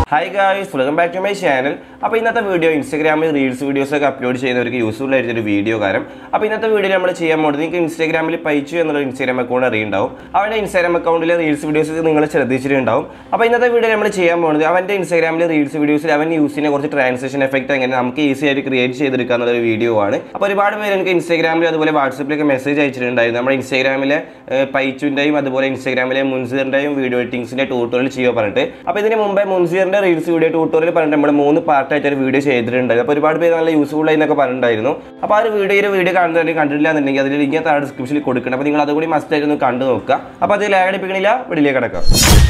hi guys welcome back to my channel അപ്പോൾ ഇന്നത്തെ video ഇൻസ്റ്റാഗ്രാമിൽ റീൽസ് വീഡിയോസ് ഒക്കെ അപ്ലോഡ് ചെയ്യുന്നവർക്ക് യൂസ്ഫുൾ ആയിട്ടൊരു വീഡിയോ കാരണം അപ്പോൾ ഇന്നത്തെ വീഡിയോ നമ്മൾ ചെയ്യാൻ പോകുന്നത് നിങ്ങൾക്ക് ഇൻസ്റ്റാഗ്രാമിൽ പൈച്ചു എന്നുള്ള ഇൻസ്റ്റാഗ്രാം അക്കൗണ്ട് അറിയുണ്ടാവും അവൻ്റെ ഇൻസ്റ്റാഗ്രാം അക്കൗണ്ടിലെ റീൽസ് വീഡിയോസ് നിങ്ങൾ ശ്രദ്ധിച്ചിട്ടുണ്ടാവും അപ്പോൾ ഇന്നത്തെ വീഡിയോ നമ്മൾ ചെയ്യാൻ പോകുന്നത് അവൻ്റെ ഇൻസ്റ്റാഗ്രാമിലെ റീൽസ് വീഡിയോസിൽ അവൻ യൂസ് ചെയ്യുന്ന കുറച്ച് ട്രാൻസാക്ഷൻ എഫക്റ്റ് എങ്ങനെ നമുക്ക് ഈസി ആയിട്ട് ക്രിയേറ്റ് ചെയ്തെടുക്കുക എന്നുള്ളൊരു വീഡിയോ ആണ് അപ്പോൾ ഒരുപാട് പേര് എനിക്ക് ഇൻസ്റ്റാഗ്രാമിൽ അതുപോലെ വാട്സപ്പിലൊക്കെ മെസ്സേജ് അയച്ചിട്ടുണ്ടായിരുന്നു നമ്മുടെ ഇൻസ്റ്റാഗ്രാമിലെ പൈച്ചുൻ്റെയും അതുപോലെ ഇൻസ്റ്റാഗ്രാമിലെ മുൻസീറിൻ്റെയും വീഡിയോ എഡിറ്റിംഗ്സിൻ്റെ ട്യൂട്ടോറിയൽ ചെയ്യുക പറഞ്ഞിട്ട് അപ്പോൾ ഇതിന് മുമ്പേ മുൻസീറിൻ്റെ റീൽസ് വീഡിയോ ട്യൂട്ടോറിയൽ പറഞ്ഞിട്ട് നമ്മൾ മൂന്ന് പാർട്ടായിട്ട് ഒരു വീഡിയോ ചെയ്തിട്ടുണ്ട് അപ്പോൾ ഒരുപാട് പേര് നല്ല യൂസ്ഫുൾ ആയി എന്നൊക്കെ പറഞ്ഞിട്ടുണ്ടായിരുന്നു അപ്പോൾ ആ ഒരു വീഡിയോ ഒരു വീഡിയോ കാണുന്നവരെ കണ്ടിട്ടില്ല എന്നുണ്ടെങ്കിൽ അതിൽ ലിങ്ക് താഴെ ഡിസ്ക്രിപ്ഷനിൽ കൊടുക്കണം അപ്പോൾ നിങ്ങൾ അതുകൂടി മസ്റ്റ് ആയിട്ട് ഒന്ന് കണ്ടു നോക്കുക അപ്പോൾ അത് ലാഗ് അടിപ്പിക്കണില്ല വീട്ടിലേക്ക് കിടക്കാം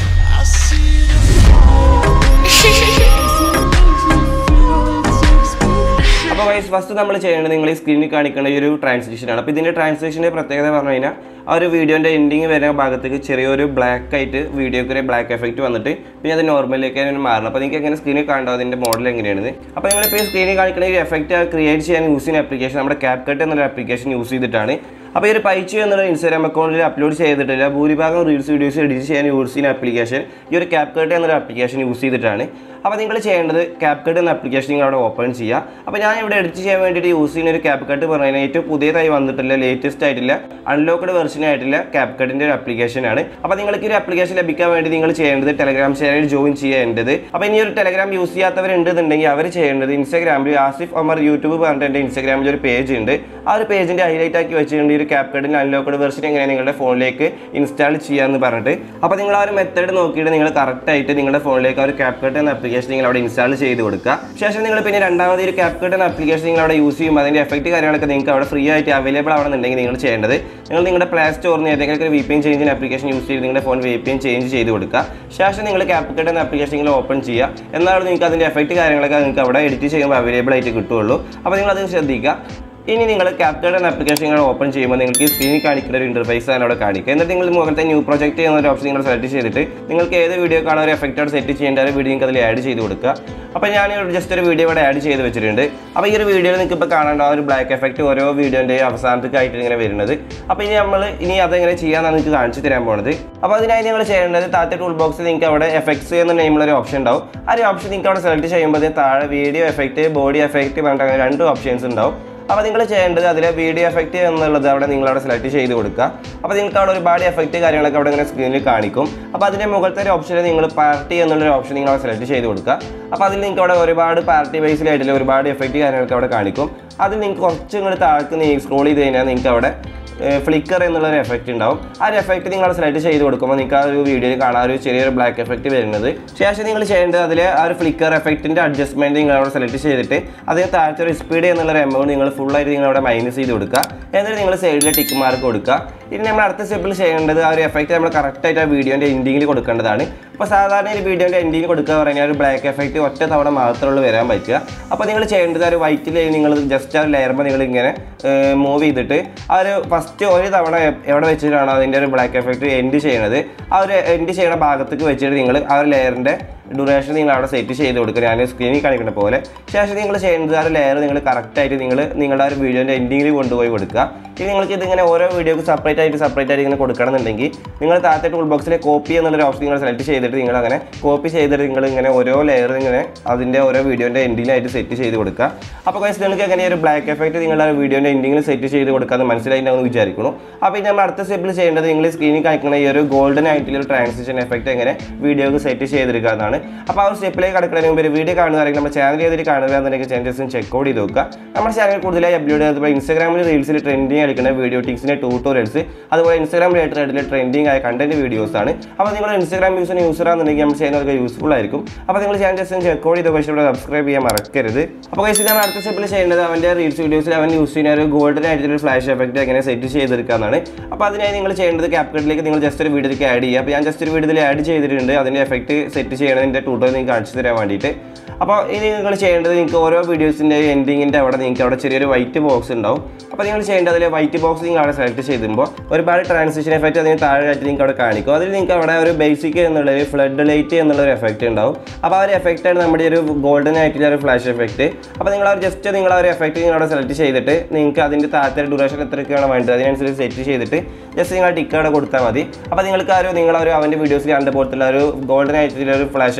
അപ്പോൾ വൈസ് ഫസ്റ്റ് നമ്മൾ ചെയ്യേണ്ടത് നിങ്ങൾ ഈ സ്ക്രീനിൽ കാണിക്കുന്ന ഈ ഒരു ട്രാൻസ്ലേഷൻ ആണ് അപ്പോൾ ഇതിൻ്റെ ട്രാൻസ്ലേഷൻ്റെ പ്രത്യേകത പറഞ്ഞു കഴിഞ്ഞാൽ ആ ഒരു വീഡിയോൻ്റെ എൻഡിങ് വരുന്ന ഭാഗത്തേക്ക് ചെറിയൊരു ബ്ലാക്ക് ആയിട്ട് വീഡിയോക്ക് ഒരു ബ്ലാക്ക് എഫക്റ്റ് വന്നിട്ട് പിന്നെ അത് നോർമലിലേക്കാണ് മാറണം അപ്പോൾ നിങ്ങൾക്ക് എങ്ങനെ സ്ക്രീനിൽ കാണാം അതിൻ്റെ മോഡൽ എങ്ങനെയാണ് അപ്പോൾ നിങ്ങളിപ്പോൾ ഈ സ്ക്രീനിൽ കാണിക്കുന്ന ഈ എഫക്റ്റ് ക്രിയേറ്റ് ചെയ്യാൻ യൂസ് ചെയ്യുന്ന ആപ്ലിക്കേഷൻ നമ്മുടെ ക്യാപ് കട്ട് എന്നുള്ള ആപ്ലിക്കേഷൻ യൂസ് ചെയ്തിട്ടാണ് അപ്പോൾ ഈ ഒരു പൈച്ചു എന്നുള്ള ഇൻസ്റ്റാഗ്രാം അക്കൗണ്ടിൽ അപ്ലോഡ് ചെയ്തിട്ടില്ല ഭൂരിഭാഗം റീൽസ് വീഡിയോസ് എഡിറ്റ് ചെയ്യാൻ യൂസ് ചെയ്യുന്ന ആപ്ലിക്കേഷൻ ഈ ഒരു ക്യാപ് കട്ട് എന്നൊരു ആപ്ലിക്കേഷൻ യൂസ് ചെയ്തിട്ടാണ് അപ്പോൾ നിങ്ങൾ ചെയ്യേണ്ടത് ക്യാപ് കട്ട് എന്ന ആപ്ലിക്കേഷൻ നിങ്ങൾ അവിടെ ഓപ്പൺ ചെയ്യുക അപ്പോൾ ഞാൻ ഇവിടെ എഡിറ്റ് ചെയ്യാൻ വേണ്ടിയിട്ട് യൂസ് ചെയ്യുന്ന ഒരു ക്യാപ് കട്ട് പറഞ്ഞു കഴിഞ്ഞാൽ ഏറ്റവും പുതിയതായി വന്നിട്ടില്ല ലേറ്റസ്റ്റ് ആയിട്ടില്ല അൺലോക്ക്ഡ് വെർഷൻ ആയിട്ടില്ല ക്യാപ് കട്ടിൻ്റെ ഒരു ആപ്ലിക്കേഷൻ ആണ് അപ്പോൾ നിങ്ങൾക്ക് ഒരു ആപ്ലിക്കേഷൻ ലഭിക്കാൻ വേണ്ടി നിങ്ങൾ ചെയ്യേണ്ടത് ടെലഗ്രാം ചാനൽ ജോയിൻ ചെയ്യേണ്ടത് അപ്പോൾ ഇനി ഒരു ടെലഗ്രാം യൂസ് ചെയ്യാത്തവരുണ്ടെന്നുണ്ടെങ്കിൽ അവർ ചെയ്യേണ്ടത് ഇൻസ്റ്റാഗ്രാമിൽ ആസിഫ് ഒമർ യൂട്യൂബ് പറഞ്ഞിട്ട് എൻ്റെ ഇൻസ്റ്റാഗ്രാമിൽ ഒരു പേജ് ഉണ്ട് ആ ഒരു പേജിൻ്റെ ഹൈലൈറ്റ് ആക്കി വെച്ചിട്ടുണ്ട് ഈ ഒരു ക്യാപ് കട്ടിൻ്റെ അൺലോക്ക്ഡ് വെർഷൻ എങ്ങനെ നിങ്ങളുടെ ഫോണിലേക്ക് ഇൻസ്റ്റാൾ ചെയ്യാമെന്ന് പറഞ്ഞിട്ട് അപ്പോൾ നിങ്ങൾ ആ ഒരു മെത്തേഡ് നോക്കിയിട്ട് നിങ്ങൾ കറക്റ്റായിട്ട് നിങ്ങളുടെ ഫോണിലേക്ക് ആ ഒരു ക്യാപ് കട്ട് എന്ന ആപ്ലിക്കേഷൻ നിങ്ങൾ അവിടെ ഇൻസ്റ്റാൾ ചെയ്ത് കൊടുക്കുക ശേഷം നിങ്ങൾ പിന്നെ രണ്ടാമത് ഒരു ക്യാപ് കട്ട് എന്ന ആപ്ലിക്കേഷൻ നിങ്ങൾ അവിടെ യൂസ് ചെയ്യുമ്പോൾ അതിൻ്റെ എഫക്റ്റ് കാര്യങ്ങളൊക്കെ നിങ്ങൾക്ക് അവിടെ ഫ്രീ ആയിട്ട് അവൈലബിൾ ആവണമെന്നുണ്ടെങ്കിൽ നിങ്ങൾ ചെയ്യേണ്ടത് നിങ്ങൾ നിങ്ങളുടെ പ്ലേ സ്റ്റോറിൽ നിന്ന് ഏതെങ്കിലും ഒരു വി പി എൻ ചേഞ്ചിന് ആപ്ലിക്കേഷൻ യൂസ് ചെയ്ത് നിങ്ങളുടെ phone V P N change ചെയ്ത് കൊടുക്കുക ശേഷം നിങ്ങൾ ക്യാപ് കട്ട് എന്ന ആപ്ലിക്കേഷൻ നിങ്ങൾ ഓപ്പൺ ചെയ്യുക എന്നാലും നിങ്ങൾക്ക് അതിൻ്റെ എഫക്റ്റ് കാര്യങ്ങളൊക്കെ നിങ്ങൾക്ക് അവിടെ എഡിറ്റ് ചെയ്യുമ്പോൾ അവൈലബിൾ ആയിട്ട് കിട്ടുള്ളൂ അപ്പോൾ നിങ്ങൾ അത് ശ്രദ്ധിക്കുക ഇനി നിങ്ങൾ ക്യാപ്റ്റർ എന്ന ആപ്ലിക്കേഷൻ നിങ്ങൾ ഓപ്പൺ ചെയ്യുമ്പോൾ നിങ്ങൾക്ക് സ്ക്രീനിൽ കാണിക്കുന്ന ഒരു ഇന്റർഫേസ് ആണ് അവിടെ കാണിക്കുക എന്നിട്ട് നിങ്ങൾ മുഖത്തെ ന്യൂ പ്രൊജക്റ്റ് എന്ന ഒരു ഓപ്ഷൻ നിങ്ങൾ സെലക്ട് ചെയ്തിട്ട് നിങ്ങൾക്ക് ഏത് വീഡിയോ കാണാൻ ഒരു എഫക്റ്റ് അവിടെ സെറ്റ് ചെയ്യേണ്ട ഒരു വീഡിയോ നിങ്ങൾക്ക് അതിൽ ആഡ് ചെയ്ത് കൊടുക്കുക അപ്പോൾ ഞാൻ ജസ്റ്റ് ഒരു വീഡിയോ ഇവിടെ ആഡ് ചെയ്ത് വെച്ചിട്ടുണ്ട് അപ്പോൾ ഈ ഒരു വീഡിയോയിൽ നിങ്ങൾക്ക് ഇപ്പോൾ കാണേണ്ട ആ ഒരു ബ്ലാക്ക് എഫക്റ്റ് ഓരോ വീഡിയോൻ്റെ അവസാനത്തേക്കായിട്ട് ഇങ്ങനെ വരുന്നത് അപ്പോൾ ഇനി നമ്മൾ ഇനി അതെങ്ങനെ ചെയ്യാമെന്നാണ് നിങ്ങൾക്ക് കാണിച്ചു തരാൻ പോകുന്നത് അപ്പോൾ അതിനായി നിങ്ങൾ ചെയ്യേണ്ടത് താഴത്തെ ടൂൾ ബോക്സിൽ നിങ്ങൾക്ക് അവിടെ എഫക്ട്സ് എന്ന നെയിമുള്ള ഒരു ഓപ്ഷൻ ഉണ്ടാവും ആ ഒരു ഓപ്ഷൻ നിങ്ങൾക്ക് അവിടെ സെലക്ട് ചെയ്യുമ്പോൾ താഴെ വീഡിയോ എഫക്റ്റ് ബോഡി എഫക്റ്റ് പറഞ്ഞിട്ട് അങ്ങനെ രണ്ട് ഓപ്ഷൻസ് ഉണ്ടാവും അപ്പോൾ നിങ്ങൾ ചെയ്യേണ്ടത് അതിലെ വീഡിയോ എഫക്റ്റ് എന്നുള്ളത് അവിടെ നിങ്ങൾ അവിടെ സെലക്ട് ചെയ്ത് കൊടുക്കുക അപ്പോൾ നിങ്ങൾക്ക് അവിടെ ഒരുപാട് എഫക്റ്റ് കാര്യങ്ങളൊക്കെ അവിടെ ഇങ്ങനെ സ്ക്രീനിൽ കാണിക്കും അപ്പോൾ അതിൻ്റെ മുകളിലത്തെ ഒരു ഓപ്ഷനിൽ നിങ്ങൾ പാർട്ടി എന്നുള്ളൊരു ഓപ്ഷൻ നിങ്ങൾ അവിടെ സെലക്ട് ചെയ്ത് കൊടുക്കുക അപ്പോൾ അതിൽ നിങ്ങൾക്ക് അവിടെ ഒരുപാട് പാർട്ടി ബേസിലായിട്ടുള്ള ഒരുപാട് എഫക്റ്റ് കാര്യങ്ങളൊക്കെ അവിടെ കാണിക്കും അതിൽ നിങ്ങൾക്ക് കുറച്ച് ഇങ്ങോട്ട് താഴേക്ക് നീ സ്ക്രോൾ ചെയ്ത് കഴിഞ്ഞാൽ നിങ്ങൾക്ക് അവിടെ ഫ്ലിക്കർ എന്നുള്ളൊരു എഫക്റ്റ് ഉണ്ടാവും ആ ഒരു എഫക്റ്റ് നിങ്ങൾ സെലക്ട് ചെയ്ത് കൊടുക്കുമ്പോൾ നിങ്ങൾക്ക് ആ ഒരു വീഡിയോയിൽ കാണാൻ ഒരു ചെറിയൊരു ബ്ലാക്ക് എഫക്റ്റ് വരുന്നത് ശേഷം നിങ്ങൾ ചെയ്യേണ്ടത് അതിൽ ആ ഒരു ഫ്ലിക്കർ എഫക്റ്റിൻ്റെ അഡ്ജസ്റ്റ്മെൻറ്റ് നിങ്ങൾ അവിടെ സെലക്ട് ചെയ്തിട്ട് അതിന് താഴത്തെ ഒരു സ്പീഡ് എന്നുള്ളൊരു എമൗണ്ട് നിങ്ങൾ ഫുള്ളായിട്ട് നിങ്ങൾ അവിടെ മൈനസ് ചെയ്ത് കൊടുക്കുക എന്നിട്ട് നിങ്ങൾ സൈഡിൽ ടിക്ക് മാർക്ക് കൊടുക്കുക ഇനി നമ്മൾ അടുത്ത സ്റ്റെപ്പിൽ ചെയ്യേണ്ടത് ആ ഒരു എഫക്റ്റ് നമ്മൾ കറക്റ്റായിട്ട് ആ വീഡിയോൻ്റെ എൻഡിങ്ങിൽ കൊടുക്കേണ്ടതാണ് അപ്പോൾ സാധാരണ ഒരു വീഡിയോൻ്റെ എൻഡിങ്ങിൽ കൊടുക്കുക പറഞ്ഞാൽ ഒരു ബ്ലാക്ക് എഫക്റ്റ് ഒറ്റ തവണ മാത്രമുള്ളൂ വരാൻ പറ്റുക അപ്പോൾ നിങ്ങൾ ചെയ്യേണ്ടത് ആ ഒരു വൈറ്റിൽ നിങ്ങൾ ജസ്റ്റ് ആ ഒരു ലെയറുമ്പോൾ നിങ്ങൾ ഇങ്ങനെ മൂവ് ചെയ്തിട്ട് ആ ഒരു ഫസ്റ്റ് ഒരു തവണ എവിടെ വെച്ചിട്ടാണോ അതിൻ്റെ ഒരു ബ്ലാക്ക് എഫക്റ്റ് എൻഡ് ചെയ്യണത് ആ ഒരു എൻഡ് ചെയ്യുന്ന ഭാഗത്തേക്ക് വെച്ചിട്ട് നിങ്ങൾ ആ ഒരു ലെയറിൻ്റെ ഡ്യൂറേഷൻ നിങ്ങൾ അവിടെ സെറ്റ് ചെയ്ത് കൊടുക്കുക ഞാൻ സ്ക്രീനിൽ കാണിക്കുന്ന പോലെ ശേഷം നിങ്ങൾ ചെയ്യുന്നത് ആ ഒരു ലെയർ നിങ്ങൾ കറക്റ്റായിട്ട് നിങ്ങൾ നിങ്ങളുടെ ആ ഒരു വീഡിയോൻ്റെ എൻഡിങ്ങിൽ കൊണ്ടുപോയി കൊടുക്കുക ഇനി നിങ്ങൾക്ക് ഇതിങ്ങനെ ഓരോ വീഡിയോക്ക് സെപ്പറേറ്റ് ആയിട്ട് സെപ്പറേറ്റ് ആയിട്ട് ഇങ്ങനെ കൊടുക്കണമെന്നുണ്ടെങ്കിൽ നിങ്ങൾ താഴത്തെ ടൂൾ ബോക്സിലെ കോപ്പി എന്നുള്ളൊരു ഓപ്ഷൻ നിങ്ങൾ സെലക്ട് ചെയ്തിട്ട് നിങ്ങൾ അങ്ങനെ കോപ്പി ചെയ്തിട്ട് നിങ്ങൾ ഇങ്ങനെ ഓരോ ലെയർ ഇങ്ങനെ അതിൻ്റെ ഓരോ വീഡിയോൻ്റെ എൻഡിലായിട്ട് സെറ്റ് ചെയ്ത് കൊടുക്കുക അപ്പോൾ guys നിങ്ങൾക്ക് എങ്ങനെ ഒരു ബ്ലാക്ക് എഫക്റ്റ് നിങ്ങളുടെ വീഡിയോൻ്റെ എൻഡിങ്ങിൽ സെറ്റ് ചെയ്ത് കൊടുക്കാമെന്ന് മനസ്സിലായിട്ടുണ്ടാവും വിചാരിക്കുന്നു അപ്പോൾ ഇനി നമ്മൾ അടുത്ത സ്റ്റെപ്പിൽ ചെയ്യേണ്ടത് നിങ്ങൾ സ്ക്രീനിൽ കാണിക്കുന്ന ഈ ഒരു ഗോൾഡൻ ആയിട്ടുള്ള ഒരു ട്രാൻസിഷൻ എഫക്റ്റ് എങ്ങനെ വീഡിയോക്ക് സെറ്റ് ചെയ്തെടുക്കുക എന്നാണ് അപ്പോൾ ആ ഒരു സ്റ്റെപ്പിലേക്ക് കടക്കുന്നതിന് മുമ്പ് ഒരു വീഡിയോ കാണുന്നതാണെങ്കിൽ നമ്മുടെ ചാനൽ ചെയ്തിട്ട് കാണുക എന്നുണ്ടെങ്കിൽ ചേഞ്ചസ് ചെക്ക് ഔട്ട് ചെയ്ത് നോക്കുക നമ്മുടെ ചാനൽ കൂടുതലായി അപ്ലോഡ് ചെയ്യുന്നത് ഇൻസ്റ്റാഗ്രാമിൽ റീൽസിൽ ട്രെൻഡിങ് കളിക്കുന്ന വീഡിയോ ടിക്സിൻ്റെ ട്യൂട്ടോറിയൽസ് അതുപോലെ ഇൻസ്റ്റാഗ്രാം റിലേറ്റഡ് ആയിട്ടുള്ള ട്രെൻഡിങ് ആയ കണ്ടന്റ് വീഡിയോസ് ആണ് അപ്പോൾ നിങ്ങൾ ഇൻസ്റ്റാഗ്രാം യൂസ് യൂസർ ആണെന്നുണ്ടെങ്കിൽ നമ്മൾ ചെയ്യുന്നവർക്ക് യൂസ്ഫുൾ ആയിരിക്കും അപ്പോൾ നിങ്ങൾ ചാനൽ ജസ്റ്റ് ചെക്ക് ഔട്ട് ചെയ്ത് പക്ഷേ ഇവിടെ സബ്സ്ക്രൈബ് ചെയ്യാൻ മറക്കരുത് അപ്പോൾ കഴിച്ച് നമ്മൾ അടുത്ത സ്റ്റെപ്പിൽ ചെയ്യേണ്ടത് അവൻ്റെ റീൽസ് വീഡിയോസിൽ അവൻ യൂസ് ചെയ്യുന്ന ഒരു ഗോൾഡൻ ആയിട്ടുള്ള ഫ്ലാഷ് എഫക്റ്റ് എങ്ങനെ സെറ്റ് ചെയ്തെടുക്കാന്നാണ് അപ്പോൾ അതിനായി നിങ്ങൾ ചെയ്യേണ്ടത് ക്യാപ്കട്ടിലേക്ക് നിങ്ങൾ ജസ്റ്റ് ഒരു വീഡിയോക്ക് ആഡ് ചെയ്യുക അപ്പോൾ ഞാൻ ജസ്റ്റ് ഒരു വീഡിയോയിൽ ആഡ് ചെയ്തിട്ടുണ്ട് അതിൻ്റെ എഫക്റ്റ് സെറ്റ് ചെയ്യണതിൻ്റെ ട്യൂട്ടോറിയൽ നിങ്ങൾക്ക് കാണിച്ചു തരാൻ വേണ്ടിയിട്ട് അപ്പോൾ ഇനി നിങ്ങൾ ചെയ്യേണ്ടത് നിങ്ങൾക്ക് ഓരോ വീഡിയോസിൻ്റെ എൻഡിങ്ങിൻ്റെ അവിടെ നിങ്ങൾക്ക് അവിടെ ചെറിയൊരു വൈറ്റ് ബോക്സ് ഉണ്ടാവും അപ്പോൾ നിങ്ങൾ ചെയ്യേണ്ടത് അതിൽ വൈറ്റ് ബോക്സ് നിങ്ങൾ അവിടെ സെലക്ട് ചെയ്യുമ്പോൾ ഒരുപാട് ട്രാൻസിഷൻ എഫക്റ്റ് അതിന് താഴെയായിട്ട് നിങ്ങൾക്ക് അവിടെ കാണിക്കും അതിൽ നിങ്ങൾക്ക് അവിടെ ഒരു ബേസിക് എന്നുള്ള ഒരു ഫ്ലഡ് ലൈറ്റ് എന്നുള്ള ഒരു എഫക്റ്റ് ഉണ്ടാവും അപ്പോൾ ആ ഒരു എഫക്റ്റാണ് നമ്മുടെ ഒരു ഗോൾഡൻ ആയിട്ടുള്ള ഒരു ഫ്ലാഷ് എഫക്റ്റ് അപ്പോൾ നിങ്ങൾ ആ ഒരു ജസ്റ്റ് നിങ്ങൾ ആ ഒരു എഫക്റ്റ് നിങ്ങൾ അവിടെ സെലക്ട് ചെയ്തിട്ട് നിങ്ങൾക്ക് അതിൻ്റെ താഴത്തെ ഡ്യൂറേഷൻ എത്രയൊക്കെയാണ് വേണ്ടത് അതിനനുസരിച്ച് സെറ്റ് ചെയ്തിട്ട് ജസ്റ്റ് നിങ്ങൾ ടിക്ക് അവിടെ കൊടുത്താൽ മതി അപ്പോൾ നിങ്ങൾക്ക് ആ ഒരു നിങ്ങൾ ഒരു അവൻ്റെ വീഡിയോസിൽ കണ്ട പോലത്തുള്ള ഒരു ഗോൾഡൻ ആയിട്ടുള്ള ഒരു ഫ്ലാഷ്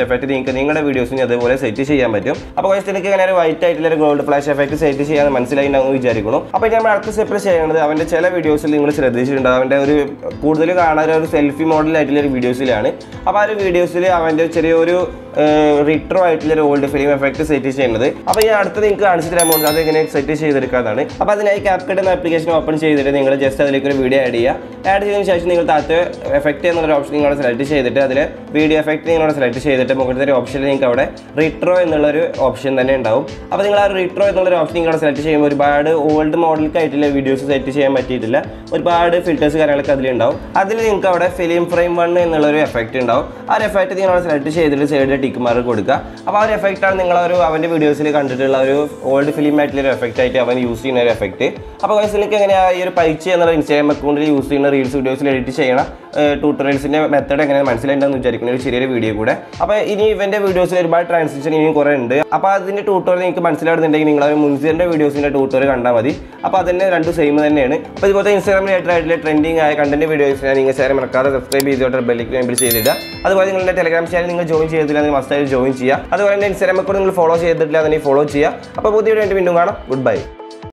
എഫക്റ്റ് നിങ്ങൾക്ക് നിങ്ങളുടെ വീഡിയോസിന് അതുപോലെ സെറ്റ് ചെയ്യാൻ പറ്റും അപ്പോൾ guys, എനിക്ക് ഇങ്ങനെ ഒരു വൈറ്റ് ആയിട്ടുള്ള ഒരു ഗോൾഡ് ഫ്ലാഷ് എഫക്റ്റ് സെറ്റ് ചെയ്യാൻ മനസ്സിലായിട്ടുണ്ടാവും വിചാരിക്കുന്നു അപ്പോൾ നമ്മൾ അടുത്ത സ്റ്റെപ്പിൽ ചെയ്യേണ്ടത് അവൻ്റെ ചില വീഡിയോസിൽ നിങ്ങൾ ശ്രദ്ധിച്ചിട്ടുണ്ട് അവൻ്റെ ഒരു കൂടുതൽ കാണാൻ ഒരു സെൽഫി മോഡൽ ആയിട്ടുള്ള ഒരു വീഡിയോസിലാണ് അപ്പോൾ ആ ഒരു വീഡിയോസിൽ അവൻ്റെ ചെറിയൊരു റിട്രോ ആയിട്ടുള്ള ഒരു ഓൾഡ് ഫിലിം എഫക്റ്റ് സെറ്റ് ചെയ്യുന്നത് അപ്പോൾ ഞാൻ അടുത്ത് നിങ്ങൾക്ക് കാണിച്ചു തരാൻ പോകുന്നത് അത് എങ്ങനെ സെറ്റ് ചെയ്തെടുക്കാതാണ് അപ്പോൾ അതിനായി ക്യാപ്കട്ട് എന്ന ആപ്ലിക്കേഷൻ ഓപ്പൺ ചെയ്തിട്ട് നിങ്ങൾ ജസ്റ്റ് അതിലേക്ക് ഒരു വീഡിയോ ആഡ് ചെയ്യുക ആഡ് ചെയ്തതിന് ശേഷം നിങ്ങൾ താഴത്തെ എഫക്റ്റ് എന്നുള്ള ഓപ്ഷൻ നിങ്ങൾ സെലക്ട് ചെയ്തിട്ട് അതിൽ വീഡിയോ എഫക്റ്റ് നിങ്ങൾ സെലക്ട് ചെയ്തിട്ട് മുകളിലത്തെ ഒരു ഓപ്ഷനിൽ നിങ്ങൾക്ക് അവിടെ റിട്രോ എന്നുള്ളൊരു ഓപ്ഷൻ തന്നെ ഉണ്ടാവും അപ്പോൾ നിങ്ങൾ ആ റിട്രോ എന്നുള്ളൊരു ഓപ്ഷൻ നിങ്ങൾ സെലക്ട് ചെയ്യുമ്പോൾ ഒരുപാട് ഓൾഡ് മോഡൽക്കായിട്ടുള്ള വീഡിയോസ് സെറ്റ് ചെയ്യാൻ പറ്റിയിട്ടില്ല ഒരുപാട് ഫിൽറ്റേഴ്സ് കാര്യങ്ങളൊക്കെ അതിലുണ്ടാവും അതിൽ നിങ്ങൾക്ക് അവിടെ ഫിലിം ഫ്രെയിം വൺ എന്നുള്ളൊരു എഫക്റ്റ് ഉണ്ടാവും ആ ഒരു എഫക്റ്റ് നിങ്ങൾ സെലക്ട് ചെയ്തിട്ട് സൈഡിൽ ടിക്ക് മാർക്ക് കൊടുക്കുക അപ്പോൾ ആ ഒരു എഫക്റ്റാണ് നിങ്ങൾ ഒരു അവൻ്റെ വീഡിയോസിൽ കണ്ടിട്ടുള്ള ഒരു ഓൾഡ് ഫിലിം ആയിട്ടുള്ള ഒരു എഫക്റ്റ് ആയിട്ട് അവൻ യൂസ് ചെയ്യുന്ന ഒരു എഫക്റ്റ് അപ്പോൾ നിങ്ങൾക്ക് എങ്ങനെയാ ഈ ഒരു പൈച്ച് എന്നുള്ള ഇൻസ്റ്റാഗ്രാം അക്കൗണ്ടിൽ യൂസ് ചെയ്യുന്ന റീൽസ് വീഡിയോസിൽ എഡിറ്റ് ചെയ്യണം ട്യൂട്ടോറിയൽസിൻ്റെ മെത്തേഡ് എങ്ങനെ മനസ്സിലായിട്ടുണ്ടെന്ന് വിചാരിക്കുന്ന ഒരു ചെറിയൊരു വീഡിയോ കൂടെ അപ്പോൾ ഇനി ഇവൻ്റെ വീഡിയോസിൽ ഒരുപാട് ട്രാൻസിഷൻ ഇനിയും കുറേ ഉണ്ട് അപ്പോൾ അതിൻ്റെ ട്യൂട്ടോറിയൽ നിങ്ങൾക്ക് മനസ്സിലാവുന്നുണ്ടെങ്കിൽ നിങ്ങൾ ഒരു മുൻസിൻ്റെ വീഡിയോസിൻ്റെ ട്യൂട്ടോറിയൽ കണ്ടാൽ മതി അപ്പോൾ അതിൻ്റെ രണ്ട് സെയിം തന്നെയാണ് അപ്പോൾ ഇതുപോലത്തെ ഇൻസ്റ്റാഗ്രാം റിലേറ്റഡ് ആയിട്ടുള്ള ട്രെൻഡിങ് ആയ കണ്ടന്റ് വീഡിയോസ് ഞാൻ നിങ്ങൾ ചാനൽ മറക്കാതെ സബ്സ്ക്രൈബ് ചെയ്തോട്ട് ബെല്ലിക്ക് വേണ്ടി ചെയ്തിടുക അതുപോലെ നിങ്ങളുടെ ടെലഗ്രാം ചാനൽ നിങ്ങൾ ജോയിൻ ചെയ്തില്ല നിങ്ങൾ മസ്റ്റായിട്ട് ജോയിൻ ചെയ്യുക അതുപോലെ തന്നെ ഇൻസ്റ്റാഗ്രാം അക്കൗണ്ട് നിങ്ങൾ ഫോളോ ചെയ്തിട്ടില്ല അതിനെ ഫോളോ ചെയ്യുക അപ്പോൾ പുതിയ വീഡിയോ വീണ്ടും കാണാം ഗുഡ് ബൈ